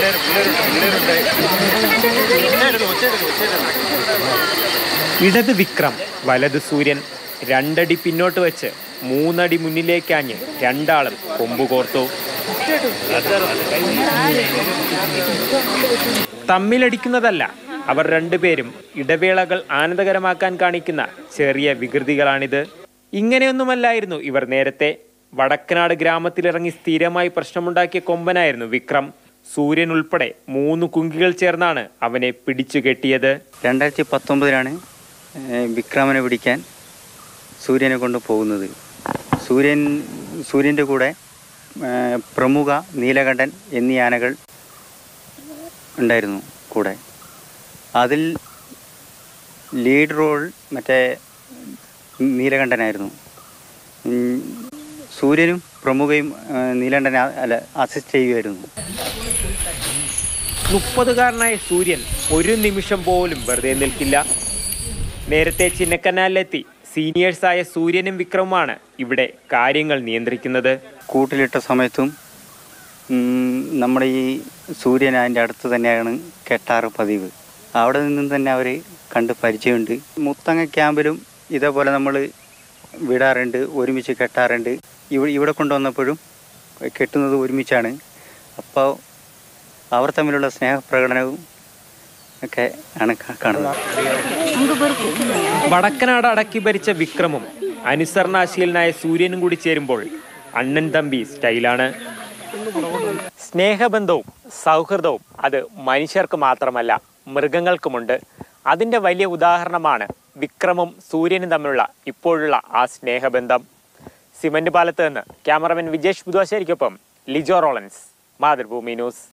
ഇടത് വിക്രം വലത് സൂര്യൻ രണ്ടടി പിന്നോട്ട് വെച്ച് മൂന്നടി മുന്നിലേക്കാഞ്ഞ് രണ്ടാളും കൊമ്പ് കോർത്തു തമ്മിലടിക്കുന്നതല്ല അവർ രണ്ടുപേരും ഇടവേളകൾ ആനന്ദകരമാക്കാൻ കാണിക്കുന്ന ചെറിയ വികൃതികളാണിത് ഇങ്ങനെയൊന്നുമല്ലായിരുന്നു ഇവർ നേരത്തെ വടക്കനാട് ഗ്രാമത്തിലിറങ്ങി സ്ഥിരമായി പ്രശ്നമുണ്ടാക്കിയ കൊമ്പനായിരുന്നു വിക്രം സൂര്യൻ ഉൾപ്പെടെ മൂന്ന് കുങ്കികൾ ചേർന്നാണ് അവനെ പിടിച്ചു കെട്ടിയത് രണ്ടായിരത്തി പത്തൊമ്പതിലാണ് വിക്രമനെ പിടിക്കാൻ സൂര്യനെ കൊണ്ട് പോകുന്നത് സൂര്യൻ സൂര്യൻ്റെ കൂടെ ഏ, പ്രമുഖ നീലകണ്ഠൻ എന്നീ ആനകൾ ഉണ്ടായിരുന്നു കൂടെ അതിൽ ലീഡ് റോൾ മറ്റേ നീലകണ്ഠനായിരുന്നു ഉം, സൂര്യനും പ്രമുഖയും ഏ, നീലകണ്ഠനെ ആ- അല്ല അസിസ്റ്റ് ചെയ്യുമായിരുന്നു മുപ്പതുകാരനായ സൂര്യൻ ഒരു നിമിഷം പോലും വെറുതെ നിൽക്കില്ല നേരത്തെ ചിന്നക്കനാലിലെത്തി സീനിയേഴ്സായ സൂര്യനും വിക്രമുമാണ് ഇവിടെ കാര്യങ്ങൾ നിയന്ത്രിക്കുന്നത് കൂട്ടിലിട്ട സമയത്തും ഉം, നമ്മുടെ ഈ സൂര്യൻ അതിൻ്റെ അടുത്ത് തന്നെയാണ് കെട്ടാറ് പതിവ് അവിടെ നിന്നും തന്നെ അവർ കണ്ട് പരിചയമുണ്ട് മുത്തങ്ങ ക്യാമ്പിലും ഇതേപോലെ നമ്മൾ വിടാറുണ്ട് ഒരുമിച്ച് കെട്ടാറുണ്ട് ഇവിടെ ഇവിടെ കൊണ്ടുവന്നപ്പോഴും കെട്ടുന്നത് ഒരുമിച്ചാണ് അപ്പോൾ അവർ തമ്മിലുള്ള സ്നേഹപ്രകടനവും ഒക്കെ ആണ് കാ- കാണുന്നത് വടക്കനാട് അടക്കി ഭരിച്ച വിക്രമും അനുസരണാശീലനായ സൂര്യനും കൂടി ചേരുമ്പോൾ അണ്ണൻ തമ്പി സ്റ്റൈലാണ് സ്നേഹബന്ധവും സൗഹൃദവും അത് മനുഷ്യർക്ക് മാത്രമല്ല മൃഗങ്ങൾക്കുമുണ്ട് അതിൻ്റെ വലിയ ഉദാഹരണമാണ് വിക്രമും സൂര്യനും തമ്മിലുള്ള ഇപ്പോഴുള്ള ആ സ്നേഹബന്ധം സിമന്റ് പാലത്ത് നിന്ന് ക്യാമറമാൻ വിജേഷ് ബുദ്വാശ്ശേരിക്കൊപ്പം ലിജോ റോളൻസ് മാതൃഭൂമി ന്യൂസ്